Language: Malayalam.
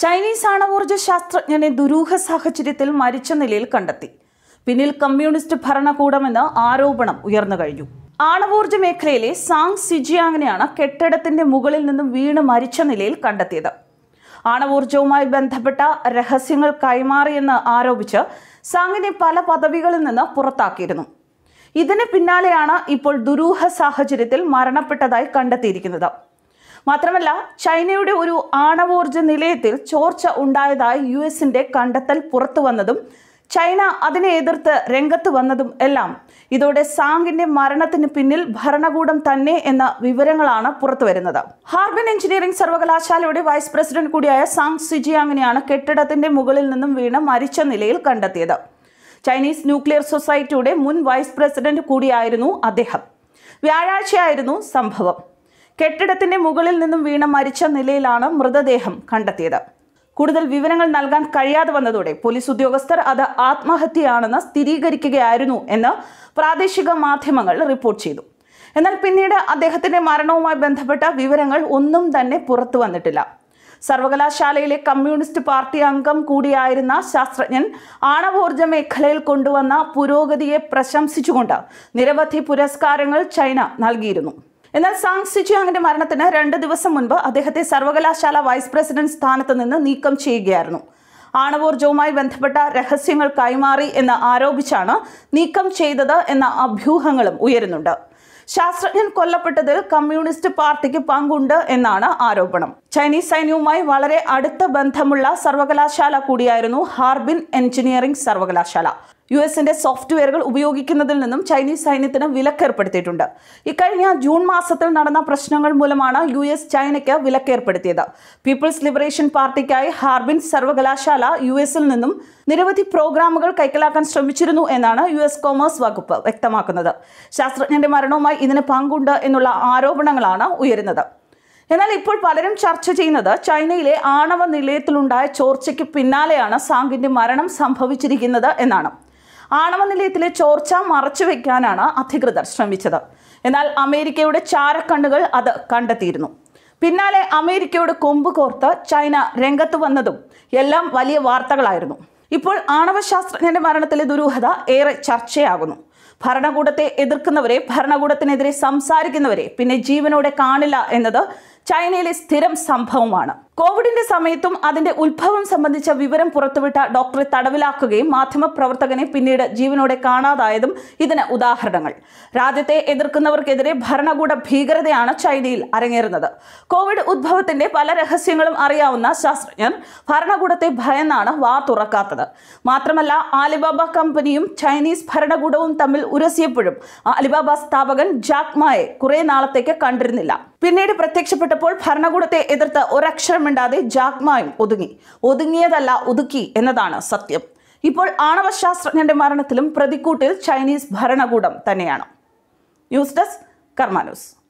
ചൈനീസ് ആണവോർജ ശാസ്ത്രജ്ഞനെ ദുരൂഹ സാഹചര്യത്തിൽ മരിച്ച നിലയിൽ കണ്ടെത്തി പിന്നിൽ കമ്മ്യൂണിസ്റ്റ് ഭരണകൂടമെന്ന് ആരോപണം ഉയർന്നു കഴിഞ്ഞു ആണവോർജ മേഖലയിലെ സാങ് സിജിയാങ്ങിനെയാണ് കെട്ടിടത്തിന്റെ മുകളിൽ നിന്നും വീണ് മരിച്ച നിലയിൽ കണ്ടെത്തിയത് ആണവോർജവുമായി ബന്ധപ്പെട്ട രഹസ്യങ്ങൾ കൈമാറിയെന്ന് ആരോപിച്ച് സാങ്ങിനെ പല പദവികളിൽ നിന്ന് പുറത്താക്കിയിരുന്നു ഇതിന് പിന്നാലെയാണ് ഇപ്പോൾ ദുരൂഹ സാഹചര്യത്തിൽ മരണപ്പെട്ടതായി കണ്ടെത്തിയിരിക്കുന്നത് മാത്രമല്ല ചൈനയുടെ ഒരു ആണവോർജ നിലയത്തിൽ ചോർച്ച ഉണ്ടായതായി യു എസിന്റെ കണ്ടെത്തൽ പുറത്തു വന്നതും ചൈന അതിനെ എതിർത്ത് രംഗത്ത് വന്നതും എല്ലാം ഇതോടെ സാങ്ങിന്റെ മരണത്തിന് പിന്നിൽ ഭരണകൂടം തന്നെ എന്ന വിവരങ്ങളാണ് പുറത്തു വരുന്നത് ഹാർബൻ എഞ്ചിനീയറിംഗ് സർവകലാശാലയുടെ വൈസ് പ്രസിഡന്റ് കൂടിയായ സാങ് സിജിയാങ്ങിനെയാണ് കെട്ടിടത്തിന്റെ മുകളിൽ നിന്നും വീണ് മരിച്ച നിലയിൽ കണ്ടെത്തിയത് ചൈനീസ് ന്യൂക്ലിയർ സൊസൈറ്റിയുടെ മുൻ വൈസ് പ്രസിഡന്റ് കൂടിയായിരുന്നു അദ്ദേഹം വ്യാഴാഴ്ചയായിരുന്നു സംഭവം കെട്ടിടത്തിന്റെ മുകളിൽ നിന്നും വീണ് മരിച്ച നിലയിലാണ് മൃതദേഹം കണ്ടെത്തിയത് കൂടുതൽ വിവരങ്ങൾ നൽകാൻ കഴിയാതെ വന്നതോടെ പോലീസ് ഉദ്യോഗസ്ഥർ അത് ആത്മഹത്യയാണെന്ന് സ്ഥിരീകരിക്കുകയായിരുന്നു എന്ന് പ്രാദേശിക മാധ്യമങ്ങൾ റിപ്പോർട്ട് ചെയ്തു എന്നാൽ പിന്നീട് അദ്ദേഹത്തിന്റെ മരണവുമായി ബന്ധപ്പെട്ട വിവരങ്ങൾ ഒന്നും തന്നെ പുറത്തു വന്നിട്ടില്ല സർവകലാശാലയിലെ കമ്മ്യൂണിസ്റ്റ് പാർട്ടി അംഗം കൂടിയായിരുന്ന ശാസ്ത്രജ്ഞൻ ആണവോർജ മേഖലയിൽ കൊണ്ടുവന്ന പുരോഗതിയെ പ്രശംസിച്ചുകൊണ്ട് നിരവധി പുരസ്കാരങ്ങൾ ചൈന നൽകിയിരുന്നു എന്നാൽ സാങ് സിജിയാങ്ങിന്റെ മരണത്തിന് രണ്ട് ദിവസം മുൻപ് അദ്ദേഹത്തെ സർവകലാശാല വൈസ് പ്രസിഡന്റ് സ്ഥാനത്ത് നിന്ന് നീക്കം ചെയ്യുകയായിരുന്നു ആണവോർജവുമായി ബന്ധപ്പെട്ട രഹസ്യങ്ങൾ കൈമാറി എന്ന് ആരോപിച്ചാണ് നീക്കം ചെയ്തത് എന്ന അഭ്യൂഹങ്ങളും ഉയരുന്നുണ്ട് ശാസ്ത്രജ്ഞൻ കൊല്ലപ്പെട്ടതിൽ കമ്മ്യൂണിസ്റ്റ് പാർട്ടിക്ക് പങ്കുണ്ട് എന്നാണ് ആരോപണം ചൈനീസ് സൈന്യവുമായി വളരെ അടുത്ത ബന്ധമുള്ള സർവകലാശാല കൂടിയായിരുന്നു ഹാർബിൻ എഞ്ചിനീയറിംഗ് സർവകലാശാല യു എസിന്റെ സോഫ്റ്റ്വെയറുകൾ ഉപയോഗിക്കുന്നതിൽ നിന്നും ചൈനീസ് സൈന്യത്തിന് വിലക്കേർപ്പെടുത്തിയിട്ടുണ്ട് ഇക്കഴിഞ്ഞ ജൂൺ മാസത്തിൽ നടന്ന പ്രശ്നങ്ങൾ മൂലമാണ് യു എസ് ചൈനയ്ക്ക് വിലക്കേർപ്പെടുത്തിയത് പീപ്പിൾസ് ലിബറേഷൻ പാർട്ടിക്കായി ഹാർബിൻ സർവകലാശാല യു എസിൽ നിന്നും നിരവധി പ്രോഗ്രാമുകൾ കൈക്കലാക്കാൻ ശ്രമിച്ചിരുന്നു എന്നാണ് യു എസ് കോമേഴ്സ് വകുപ്പ് വ്യക്തമാക്കുന്നത് ശാസ്ത്രജ്ഞന്റെ മരണവുമായി ഇതിന് പങ്കുണ്ട് എന്നുള്ള ആരോപണങ്ങളാണ് ഉയരുന്നത് എന്നാൽ ഇപ്പോൾ പലരും ചർച്ച ചെയ്യുന്നത് ചൈനയിലെ ആണവ നിലയത്തിലുണ്ടായ ചോർച്ചയ്ക്ക് പിന്നാലെയാണ് സാങ്കിന്റെ മരണം സംഭവിച്ചിരിക്കുന്നത് എന്നാണ് ആണവ നിലയത്തിലെ ചോർച്ച മറച്ചുവെക്കാനാണ് അധികൃതർ ശ്രമിച്ചത് എന്നാൽ അമേരിക്കയുടെ ചാരക്കണ്ണുകൾ അത് കണ്ടെത്തിയിരുന്നു പിന്നാലെ അമേരിക്കയോട് കൊമ്പ് കോർത്ത് ചൈന രംഗത്ത് വന്നതും എല്ലാം വലിയ വാർത്തകളായിരുന്നു ഇപ്പോൾ ആണവശാസ്ത്രജ്ഞന്റെ മരണത്തിലെ ദുരൂഹത ഏറെ ചർച്ചയാകുന്നു ഭരണകൂടത്തെ എതിർക്കുന്നവരെ ഭരണകൂടത്തിനെതിരെ സംസാരിക്കുന്നവരെ പിന്നെ ജീവനോടെ കാണില്ല എന്നത് ചൈനയിലെ സ്ഥിരം സംഭവമാണ് കോവിഡിന്റെ സമയത്തും അതിന്റെ ഉത്ഭവം സംബന്ധിച്ച വിവരം പുറത്തുവിട്ട ഡോക്ടറെ തടവിലാക്കുകയും മാധ്യമപ്രവർത്തകനെ പിന്നീട് ജീവനോടെ കാണാതായതും ഇതിന് ഉദാഹരണങ്ങൾ രാജ്യത്തെ എതിർക്കുന്നവർക്കെതിരെ ഭരണകൂട ഭീകരതയാണ് ചൈനയിൽ അരങ്ങേറുന്നത് കോവിഡ് ഉദ്ഭവത്തിന്റെ പല രഹസ്യങ്ങളും അറിയാവുന്ന ശാസ്ത്രജ്ഞർ ഭരണകൂടത്തെ ഭയന്നാണ് വാ തുറക്കാത്തത് മാത്രമല്ല ആലിബാബ കമ്പനിയും ചൈനീസ് ഭരണകൂടവും തമ്മിൽ ഉരസിയപ്പോഴും അലിബാബ സ്ഥാപകൻ ജാക്ക് മായെ കുറെ നാളത്തേക്ക് കണ്ടിരുന്നില്ല പിന്നീട് പ്രത്യക്ഷപ്പെട്ടപ്പോൾ ഭരണകൂടത്തെ എതിർത്ത് ഒരക്ഷരമിണ്ടാതെ ജാക്മായും ഒതുങ്ങി ഒതുങ്ങിയതല്ല ഒതുക്കി എന്നതാണ് സത്യം ഇപ്പോൾ ആണവശാസ്ത്രജ്ഞന്റെ മരണത്തിലും പ്രതിക്കൂട്ടിൽ ചൈനീസ് ഭരണകൂടം തന്നെയാണ് ന്യൂസ് ഡെസ്ക് കർമാ ന്യൂസ്